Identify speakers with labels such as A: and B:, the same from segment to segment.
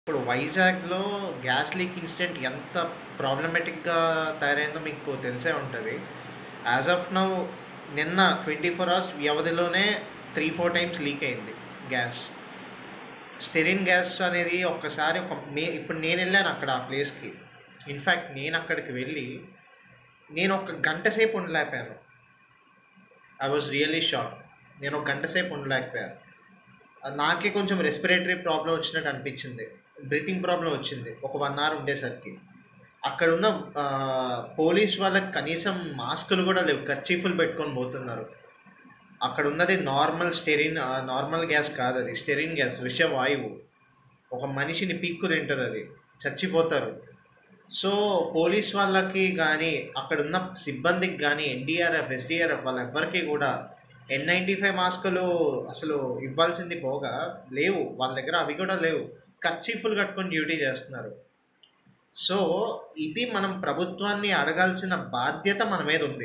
A: ఇప్పుడు వైజాగ్‌లో gas leak incident ఎంత ప్రాబ్లమాటిక్‌గా తయారైందో మీకు తెలిసే ఉంటది. యాస్ ఆఫ్ నౌ నిన్న 24 అవర్స్ వ్యవధిలోనే 3, 4 టైమ్స్ లీక్ అయింది గ్యాస్. స్టెరిన్ గ్యాస్ అనేది ఒక్కసారి ఒక మే ఇప్పుడు నేనెళ్ళాను అక్కడ ఆ ప్లేస్‌కి. ఇన్‌ఫాక్ట్ నేనక్కడికి వెళ్ళి నేను ఒక గంట సేపు ఉండలేకపోయాను. I was really shocked. నేను ఒక గంట సేపు ఉండలేకపోయాను. ఆహ్, నాకే కొంచెం రెస్పిరేటరీ ప్రాబ్లమ్ వచ్చినట్టు అనిపించింది. బ్రీతింగ్ ప్రాబ్లమ్ వచ్చింది. ఒక 1 అవర్ ఉండేసరికి. అక్కడున్న ఆహ్, పోలీస్ వాళ్ళకి కనీసం మాస్కులు గూడా లేవు. కర్చీఫులు పెట్టుకొని పోతున్నారు. అక్కడున్నది normal styrene ah, normal gas కాదది. స్టెరిన్ గ్యాస్ విష వాయువు. ఒక మనిషిని పీక్కు తింటదది. చచ్చిపోతారు. సో, పోలీస్ వాళ్ళకి గానీ, అక్కడున్న సిబ్బందికి గానీ, ఎన్‌డీఆర్‌ఎఫ్, ఎస్‌డీఆర్‌ఎఫ్ వాళ్ళెవ్వరికీ గూడా ఎన్95 మాస్కులు అసలు ఇవ్వాల్సింది పోగా లేవు. వాళ్ళ దగ్గర అవి గూడా లేవు. కర్చీఫులు కట్టుకొని డ్యూటీ చేస్తున్నారు. సో, ఇది మనం ప్రభుత్వాన్ని అడగాల్సిన బాధ్యత మన మీదుంది.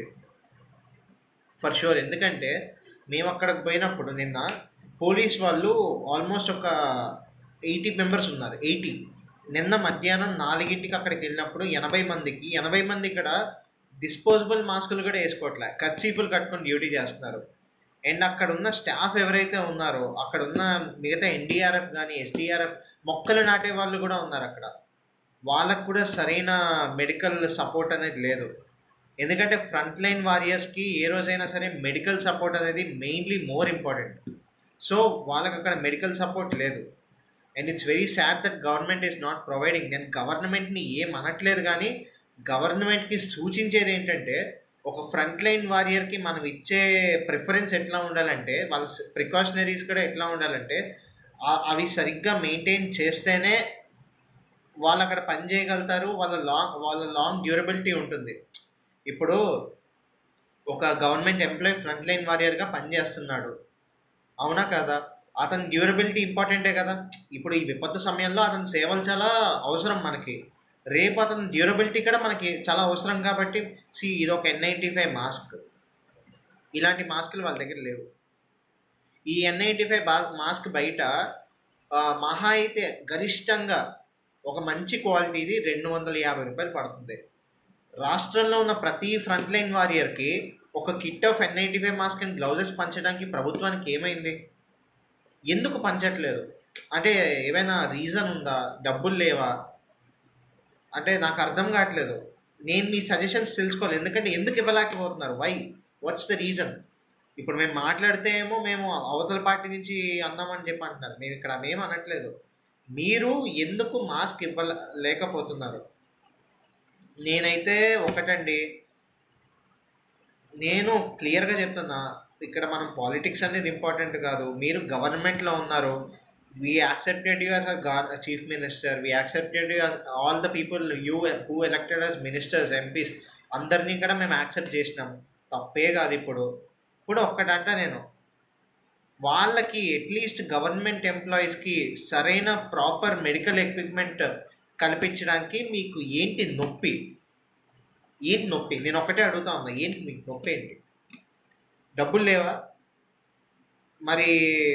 A: For sure. ఎందుకంటే మేమక్కడికి పోయినప్పుడు నిన్న పోలీస్ వాళ్ళు ఆల్మోస్ట్ ఒక 80 మెంబర్స్ ఉన్నారు. 80 నిన్న మధ్యాహ్నం 4కి అక్కడికెళ్ళినప్పుడు 80 మందికి 80 మంది ఇక్కడ డిస్పోజబుల్ మాస్కులు గూడా ఏసుకోవట్లే. కర్చీఫులు కట్టుకొని డ్యూటీ చేస్తున్నారు. అండ్ అక్కడున్న స్టాఫ్ ఎవరైతే ఉన్నారో, అక్కడున్న మిగతా ఎన్‌డీఆర్‌ఎఫ్ గానీ, ఎస్‌డీఆర్‌ఎఫ్ మొక్కలు నాటే వాళ్ళు గూడా ఉన్నారక్కడ. వాళ్ళకి కూడా సరైన మెడికల్ సపోర్ట్ అనేది లేదు. ఎందుకంటే ఫ్రంట్ లైన్ వారియర్స్‌కి ఏ రోజైనా సరే మెడికల్ సపోర్ట్ అనేది మెయిన్‌లీ మోర్ ఇంపార్టెంట్. సో, వాళ్ళకక్కడ మెడికల్ సపోర్ట్ లేదు. And it's very sad that government is not providing. నేను గవర్నమెంట్‌ని ఏం అనట్లేదు గానీ, గవర్నమెంట్‌కి సూచించేదేంటంటే, ఒక ఫ్రంట్ లైన్ వారియర్‌కి మనం ఇచ్చే ప్రిఫరెన్స్ ఎట్లా ఉండాలంటే, వాళ్ళ స్ ప్రికాషనరీస్ కూడా ఎట్లా ఉండాలంటే, ఆహ్, అవి సరిగ్గా మెయింటైన్ చేస్తేనే వాళ్ళక్కడ పని చేయగలుగుతారు. వాళ్ళ లాంగ్ వాళ్ళ లాంగ్ డ్యూరబిలిటీ ఉంటుంది. ఇప్పుడు ఒక గవర్నమెంట్ ఎంప్లాయీ ఫ్రంట్ లైన్ వారియర్‌గా పనిచేస్తున్నాడు. అవునా కాదా? అతని డ్యూరబిలిటీ ఇంపార్టెంటే కదా! ఇప్పుడు ఈ విపత్తు సమయంలో అతని సేవలు చాలా అవసరం మనకి. రేపు అతని డ్యూరబిలిటీ కూడా మనకి చాలా అవసరం కాబట్టి సీ ఇదొక ఎన్95 మాస్క్. ఇలాంటి మాస్కులు వాళ్ళ దగ్గర లేవు. ఈ ఎన్95 బా మాస్క్ బయట ఆహ్, మహా అయితే గరిష్టంగా ఒక మంచి క్వాలిటీది రూ. 250 పడుతుంది. రాష్ట్రంలో ఉన్న ప్రతి ఫ్రంట్ లైన్ వారియర్‌కి ఒక కిట్ ఆఫ్ ఎన్95 మాస్క్ అండ్ గ్లౌజెస్ పంచడానికి ప్రభుత్వానికి ఏమైంది? ఎందుకు పంచట్లేదు? అంటే ఏమైనా రీజన్ ఉందా? డబ్బులు లేవా? అంటే నాకు అర్థం కావట్లేదు. నేను మీ సజెషన్స్ తెలుసుకోవాలి. ఎందుకంటే ఎందుకు ఇవ్వలేకపోతున్నారు? వై? What's the reason? ఇప్పుడు మేము మాట్లాడితే ఏమో మేము అవతల పార్టీ నుంచి అన్నామని చెప్పి అంటున్నారు. మేమిక్కడ అవేమి అనట్లేదు. మీరు ఎందుకు మాస్క్ ఇవ్వల లేకపోతున్నారు? నేనైతే ఒకటండి నేను క్లియర్‌గా చెప్తున్నా. ఇక్కడ మనం పాలిటిక్స్ అనేది ఇంపార్టెంట్ కాదు. మీరు గవర్నమెంట్‌లో ఉన్నారు. We accepted you as a గార్ chief minister. We accepted you as all the people you who elected as ministers, MPs అందరిని కూడా మేము యాక్సెప్ట్ చేసినాం. తప్పే కాదు ఇప్పుడు. ఇప్పుడు ఒక్కటంటా నేను. వాళ్ళకి అట్‌లీస్ట్ గవర్నమెంట్ ఎంప్లాయీస్‌కి సరైన ప్రాపర్ మెడికల్ ఎక్విప్‌మెంట్ కల్పించడానికి మీకు ఏంటి నొప్పి? ఏంటి నొప్పి? నేను ఒక్కటే అడుగుతా ఉన్నా. ఏంటి మీకు నొప్పేంటి? డబ్బులు లేవా? మరి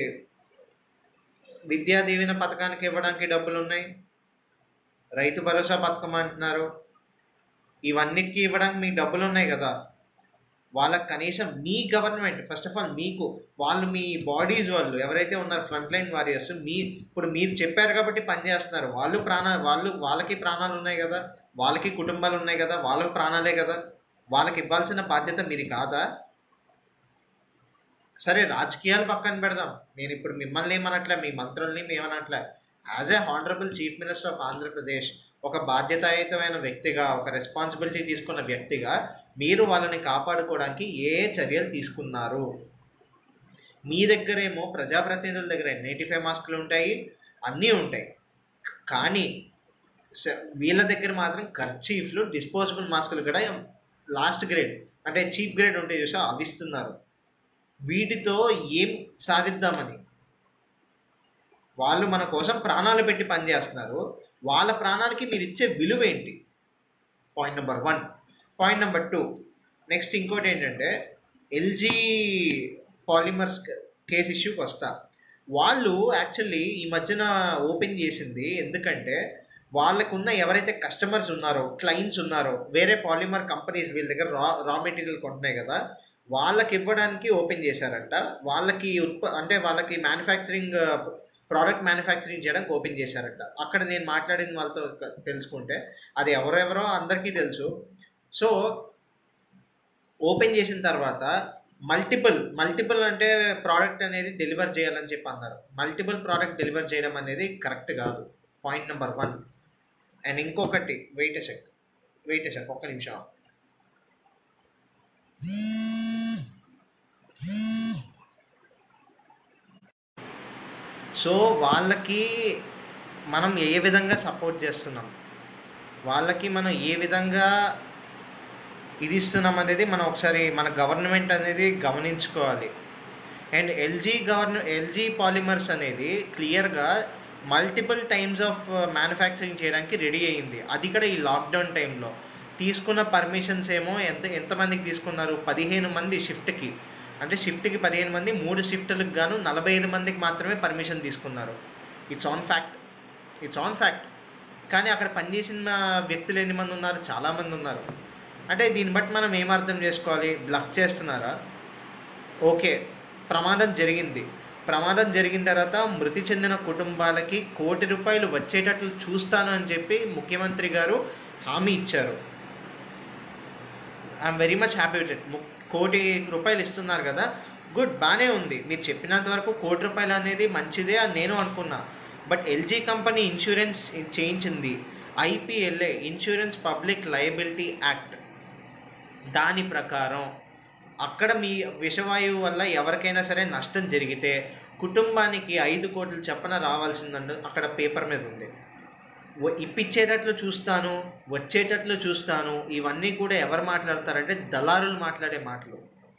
A: విద్యా దీవెన పథకానికి ఇవ్వడానికి డబ్బులున్నాయి. రైతు భరోసా పథకం అంటున్నారు. ఇవన్నిటికి ఇవ్వడానికి మీకు డబ్బులున్నాయి కదా! వాళ్ళకి కనీసం మీ గవర్నమెంట్ ఫస్ట్ ఆఫ్ ఆల్ మీకు వాళ్ళు మీ బాడీస్ వాళ్ళు ఎవరైతే ఉన్నారో ఫ్రంట్ లైన్ వారియర్స్ మీ ఇప్పుడు మీరు చెప్పారు కాబట్టి పని చేస్తున్నారు. వాళ్ళు ప్రాణ వాళ్ళు వాళ్ళకి ప్రాణాలు ఉన్నాయి కదా! వాళ్ళకి కుటుంబాలు ఉన్నాయి కదా! వాళ్ళకి ప్రాణాలే కదా! వాళ్ళకి ఇవ్వాల్సిన బాధ్యత మీది కాదా? సరే రాజకీయాలు పక్కన పెడదాం. నేనిప్పుడు మిమ్మల్ని ఏమనట్లే. మీ మంత్రుల్ని ఏమనట్లే. As a honourable chief minister of Andhra Pradesh ఒక బాధ్యతాయుతమైన వ్యక్తిగా, ఒక రెస్పాన్సిబిలిటీ తీసుకున్న వ్యక్తిగా మీరు వాళ్ళని కాపాడుకోవడానికి ఏ ఏ చర్యలు తీసుకున్నారు? మీ దగ్గరేమో ప్రజాప్రతినిధుల దగ్గర ఎన్95 మాస్కులు ఉంటాయి. అన్నీ ఉంటాయి. కానీ స వీళ్ళ దగ్గర మాత్రం కర్చీఫ్‌లు, డిస్పోజబుల్ మాస్కులు కూడా లాస్ట్ గ్రేడ్ అంటే చీప్ గ్రేడ్ ఉంటాయి చూసావా? అవి ఇస్తున్నారు. వీటితో ఏం సాధిద్దామని? వాళ్ళు మన కోసం ప్రాణాలు పెట్టి పని చేస్తున్నారు. వాళ్ళ ప్రాణాలకి మీరిచ్చే విలువేంటి? Point number 1. Point number 2 next ఇంకోటేంటంటే ఎల్‌జీ పాలిమర్స్ కేస్ ఇష్యూకొస్తా. వాళ్ళు యాక్చువల్లీ ఈ మధ్యన ఓపెన్ చేసింది ఎందుకంటే వాళ్ళకున్న ఎవరైతే కస్టమర్స్ ఉన్నారో క్లయింట్స్ ఉన్నారో వేరే పాలిమర్ కంపెనీస్ వీళ్ళ దగ్గర రా రా మెటీరియల్ కొంటున్నాయి కదా వాళ్ళకి ఇవ్వడానికి ఓపెన్ చేశారంట వాళ్ళకి ఉత్ప అంటే వాళ్ళకి మ్యానుఫ్యాక్చరింగ్ ప్రోడక్ట్ మ్యానుఫ్యాక్చరింగ్ చేయడానికి ఓపెన్ చేశారంట అక్కడ నేను మాట్లాడిన వాళ్ళతో క- తెలుసుకుంటే అది ఎవరెవరో అందరికీ తెలుసు సో ఓపెన్ చేసిన తర్వాత మల్టిపుల్ మల్టిపుల్ అంటే ప్రోడక్ట్ అనేది డెలివర్ చేయాలని చెప్పి అన్నారు మల్టిపుల్ ప్రోడక్ట్ డెలివర్ చేయడం అనేది కరెక్ట్ కాదు పాయింట్ నెంబర్ వన్ అండ్ ఇంకొకటి వెయిట్ సెక్ వెయిట్ సెక్ ఒక్క నిమిషం సో వాళ్ళకి మనం ఏ విధంగా సపోర్ట్ చేస్తున్నాం వాళ్ళకి మనం ఏ విధంగా ఇది ఇస్తున్నాం అనేది మనం ఒకసారి మన గవర్నమెంట్ అనేది గమనించుకోవాలి and LG govern LG Polymers అనేది క్లియర్గా మల్టిపుల్ టైమ్స్ ఆఫ్ మ్యానుఫ్యాక్చరింగ్ చేయడానికి రెడీ అయింది అది కూడా ఈ లాక్డౌన్ టైంలో తీసుకున్న పర్మిషన్స్ ఏమో ఎంత ఎంతమందికి తీసుకున్నారు పదిహేను మంది షిఫ్ట్కి అంటే షిఫ్ట్కి పదిహేను మంది మూడు షిఫ్ట్లకు గాను నలభై ఐదు మందికి మాత్రమే పర్మిషన్ తీసుకున్నారు it's on fact it's on fact కానీ అక్కడ పనిచేసిన వ్యక్తులు ఎన్ని మంది ఉన్నారు చాలామంది ఉన్నారు అంటే దీన్ని బట్టి మనం ఏం అర్థం చేసుకోవాలి బ్లఫ్ చేస్తున్నారా ఓకే ప్రమాదం జరిగింది ప్రమాదం జరిగిన తర్వాత మృతి చెందిన కుటుంబాలకి కోటి రూపాయలు వచ్చేటట్లు చూస్తాను అని చెప్పి ముఖ్యమంత్రి గారు హామీ ఇచ్చారు I'm very much happy with it కోటి రూపాయలు ఇస్తున్నారు కదా గుడ్ బాగానే ఉంది మీరు చెప్పినంత వరకు కోటి రూపాయలు అనేది మంచిదే అని నేను అనుకున్నా బట్ ఎల్జీ కంపెనీ ఇన్సూరెన్స్ చేయించింది IPLA insurance public liability act దాని ప్రకారం అక్కడ మీ విషవాయువు వల్ల ఎవరికైనా సరే నష్టం జరిగితే కుటుంబానికి ఐదు కోట్లు చెప్పన రావాల్సిందంటే అక్కడ పేపర్ మీద ఉంది వ- ఇప్పించేటట్లు చూస్తాను వచ్చేటట్లు చూస్తాను ఇవన్నీ కూడా ఎవరు మాట్లాడతారంటే దళారులు మాట్లాడే మాటలు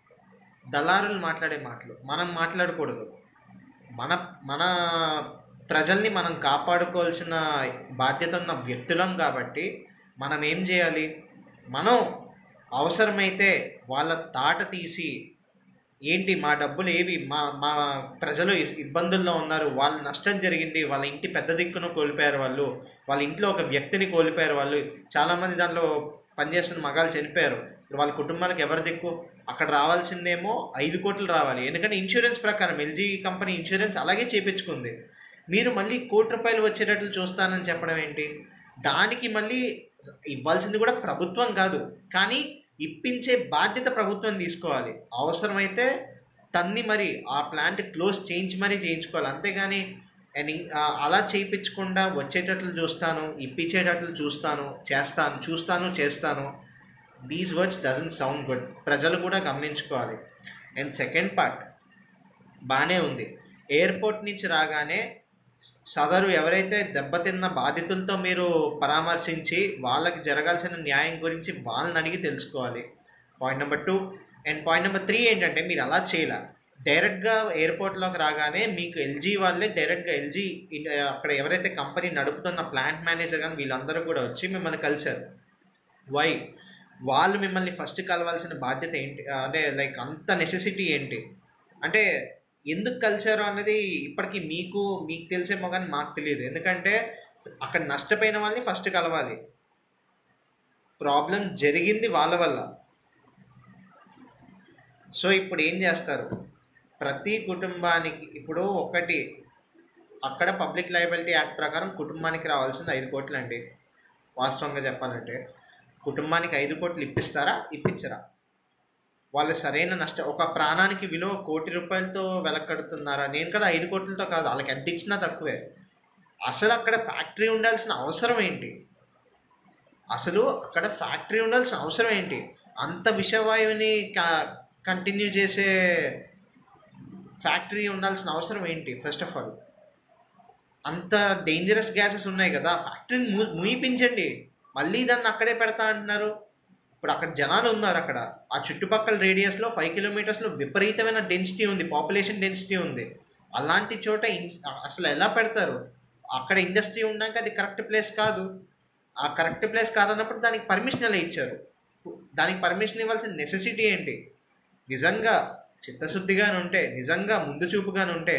A: దళారులు మాట్లాడే మాటలు మనం మాట్లాడకూడదు మన మన ప్రజల్ని మనం కాపాడుకోవాల్సిన బాధ్యత ఉన్న వ్యక్తులం కాబట్టి మనం ఏం చేయాలి మనం అవసరమైతే వాళ్ళ తాట తీసి ఏంటి మా డబ్బులు ఏవి మా మా ప్రజలు ఇ- ఇబ్బందుల్లో ఉన్నారు వాళ్ళ నష్టం జరిగింది వాళ్ళ ఇంటి పెద్ద దిక్కును కోల్పోయారు వాళ్ళు వాళ్ళ ఇంట్లో ఒక వ్యక్తిని కోల్పోయారు వాళ్ళు చాలామంది దాంట్లో పనిచేస్తున్న మగాళ్ళు చనిపోయారు ఇప్పుడు వాళ్ళ కుటుంబాలకు ఎవరి దిక్కు అక్కడ రావాల్సిందేమో ఐదు కోట్లు రావాలి ఎందుకంటే ఇన్సూరెన్స్ ప్రకారం ఎల్జీ కంపెనీ ఇన్సూరెన్స్ అలాగే చేపించుకుంది మీరు మళ్ళీ కోటి రూపాయలు వచ్చేటట్లు చూస్తానని చెప్పడం ఏంటి దానికి మళ్ళీ ఇవ్వాల్సింది కూడా ప్రభుత్వం కాదు కానీ ఇప్పించే బాధ్యత ప్రభుత్వం తీసుకోవాలి అవసరమైతే తన్ని మరి ఆ ప్లాంట్ క్లోజ్ చేయించి మరీ చేయించుకోవాలి అంతేగాని and ఇం- ఆ, అలా చేయించకుండా వచ్చేటట్లు చూస్తాను ఇప్పించేటట్లు చూస్తాను చేస్తాను చూస్తాను చేస్తాను these words doesn't sound good ప్రజలు కూడా గమనించుకోవాలి అండ్ సెకండ్ పార్ట్ బాగానే ఉంది ఎయిర్పోర్ట్ నుంచి రాగానే సదరు ఎవరైతే దెబ్బతిన్న బాధితులతో మీరు పరామర్శించి వాళ్ళకి జరగాల్సిన న్యాయం గురించి వాళ్ళని అడిగి తెలుసుకోవాలి point number two and point number three ఏంటంటే మీరు అలా చేయాల డైరెక్ట్గా ఎయిర్పోర్ట్లోకి రాగానే మీకు ఎల్జీ వాళ్ళే డైరెక్ట్గా ఎల్జీ అక్కడ ఎవరైతే కంపెనీ నడుపుతున్న ప్లాంట్ మేనేజర్ కానీ వీళ్ళందరూ కూడా వచ్చి మిమ్మల్ని కలిశారు వై వాళ్ళు మిమ్మల్ని ఫస్ట్ కలవాల్సిన బాధ్యత ఏంటి అంటే లైక్ అంత నెసెసిటీ ఏంటి అంటే ఎందుకు కలిశారు అన్నది ఇప్పటికీ మీకు మీకు తెలిసేమో కానీ మాకు తెలియదు ఎందుకంటే అక్కడ నష్టపోయిన వాళ్ళని ఫస్ట్ కలవాలి ప్రాబ్లం జరిగింది వాళ్ళ వల్ల సో ఇప్పుడు ఏం చేస్తారు ప్రతి కుటుంబానికి ఇప్పుడు ఒకటి అక్కడ పబ్లిక్ లయబిలిటీ యాక్ట్ ప్రకారం కుటుంబానికి రావాల్సింది ఐదు కోట్లు అండి వాస్తవంగా చెప్పాలంటే కుటుంబానికి ఐదు కోట్లు ఇప్పిస్తారా ఇప్పించరా వాళ్ళు సరైన నష్టం ఒక ప్రాణానికి విలువ కోటి రూపాయలతో వెలకడుతున్నారా నేను కదా ఐదు కోట్లతో కాదు వాళ్ళకి ఎంత ఇచ్చినా తక్కువే అసలు అక్కడ ఫ్యాక్టరీ ఉండాల్సిన అవసరం ఏంటి అసలు అక్కడ ఫ్యాక్టరీ ఉండాల్సిన అవసరం ఏంటి అంత విషవాయువుని కంటిన్యూ చేసే ఫ్యాక్టరీ ఉండాల్సిన అవసరం ఏంటి ఫస్ట్ ఆఫ్ ఆల్ అంత డేంజరస్ గ్యాసెస్ ఉన్నాయి కదా ఫ్యాక్టరీని మూ మూయిపించండి మళ్ళీ దాన్ని అక్కడే పెడతా అంటున్నారు ఇప్పుడు అక్కడ జనాలు ఉన్నారు అక్కడ ఆ చుట్టుపక్కల రేడియస్లో ఫైవ్ కిలోమీటర్స్లో విపరీతమైన డెన్సిటీ ఉంది పాపులేషన్ డెన్సిటీ ఉంది అలాంటి చోట ఇన్- అసలు ఎలా పెడతారు అక్కడ ఇండస్ట్రీ ఉన్నాక అది కరెక్ట్ ప్లేస్ కాదు ఆ కరెక్ట్ ప్లేస్ కాదన్నప్పుడు దానికి పర్మిషన్ ఎలా ఇచ్చారు దానికి పర్మిషన్ ఇవ్వాల్సిన నెసెసిటీ ఏంటి నిజంగా చిత్తశుద్ధిగానే ఉంటే నిజంగా ముందు చూపుగానే ఉంటే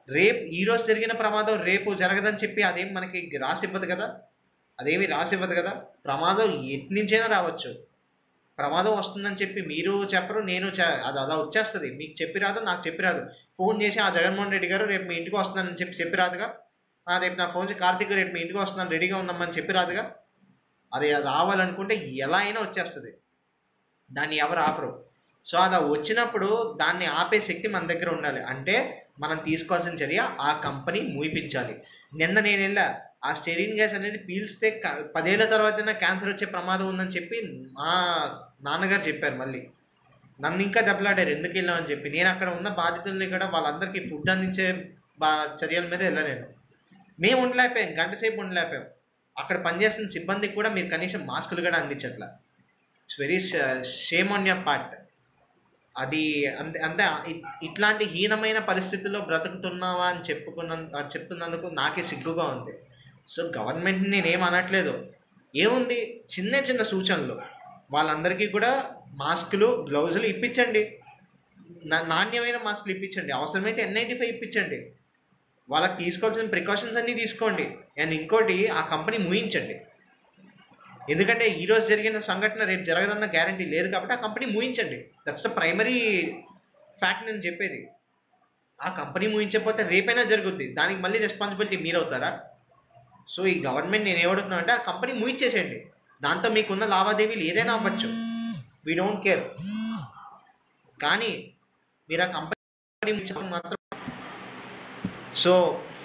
A: రేపు ఈ రోజు జరిగిన ప్రమాదం రేపు జరగదని చెప్పి అదేం మనకి రాసి ఇవ్వదు కదా అదేమి రాసి ఇవ్వదు కదా ప్రమాదం ఎటు నుంచైనా రావచ్చు ప్రమాదం వస్తుందని చెప్పి మీరు చెప్పరు నేను చె- అది అలా వచ్చేస్తుంది మీకు చెప్పి రాదు నాకు చెప్పి రాదు ఫోన్ చేసి ఆ జగన్మోహన్ రెడ్డి గారు రేపు మీ ఇంటికి వస్తున్నానని చెప్పి చెప్పి రాదుగా ఆ, రేపు నా ఫోన్ చేసి కార్తీక్ రేపు మీ ఇంటికి వస్తున్నాను రెడీగా ఉన్నామని చెప్పి రాదుగా అది రావాలనుకుంటే ఎలా అయినా వచ్చేస్తుంది దాన్ని ఎవరు ఆపరు సో అది వచ్చినప్పుడు దాన్ని ఆపే శక్తి మన దగ్గర ఉండాలి అంటే మనం తీసుకోవాల్సిన చర్య ఆ కంపెనీ మూయిపించాలి నిన్న నేను వెళ్ళా ఆ స్టెరిన్ గ్యాస్ అనేది పీల్స్తే క- పదేళ్ల తర్వాతైనా క్యాన్సర్ వచ్చే ప్రమాదం ఉందని చెప్పి మా నాన్నగారు చెప్పారు మళ్ళీ నన్ను ఇంకా దెబ్బలాడారు ఎందుకు వెళ్ళామని చెప్పి నేను అక్కడ ఉన్న బాధితుల్ని కూడా వాళ్ళందరికీ ఫుడ్ అందించే బా చర్యల మీద వెళ్ళలేను మేము ఉండలేకపోయాం గంట సేపు ఉండలేకపోయాం అక్కడ పనిచేస్తున్న సిబ్బందికి కూడా మీరు కనీసం మాస్కులు కూడా అందించట్లా it's very shame on your part అది అంతే అంటే ఇ- ఇట్లాంటి హీనమైన పరిస్థితుల్లో బ్రతుకుతున్నావా అని చెప్పుకున్న అది చెప్తున్నందుకు నాకే సిగ్గుగా ఉంది సో గవర్నమెంట్ని నేనేం అనట్లేదు ఏముంది చిన్న చిన్న సూచనలు వాళ్ళందరికీ కూడా మాస్కులు గ్లౌజులు ఇప్పించండి నా- నాణ్యమైన మాస్కులు ఇప్పించండి అవసరమైతే ఎన్ నైంటీ ఫైవ్ ఇప్పించండి వాళ్ళకి తీసుకోవాల్సిన ప్రికాషన్స్ అన్నీ తీసుకోండి అండ్ ఇంకోటి ఆ కంపెనీ మూయించండి ఎందుకంటే ఈ రోజు జరిగిన సంఘటన రేపు జరగదన్న గ్యారంటీ లేదు కాబట్టి ఆ కంపెనీ మూయించండి దట్స్ ద ప్రైమరీ ఫ్యాక్ట్ నేను చెప్పేది ఆ కంపెనీ మూయించకపోతే రేపైనా జరుగుద్ది దానికి మళ్ళీ రెస్పాన్సిబిలిటీ మీరు అవుతారా సో ఈ గవర్నమెంట్ నేను ఏమడుగుతున్నా అంటే ఆ కంపెనీ మూయించేసేయండి దాంతో మీకున్న లావాదేవీలు ఏదైనా అవ్వచ్చు వీ డోంట్ కేర్ కానీ మీరు ఆ కంపెనీ మూయించడం మాత్రం సో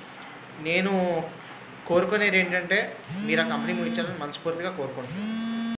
A: నేను కోరుకునేది ఏంటంటే మీరు ఆ కంపెనీ ముగించాలని మనస్ఫూర్తిగా కోరుకుంటున్నాను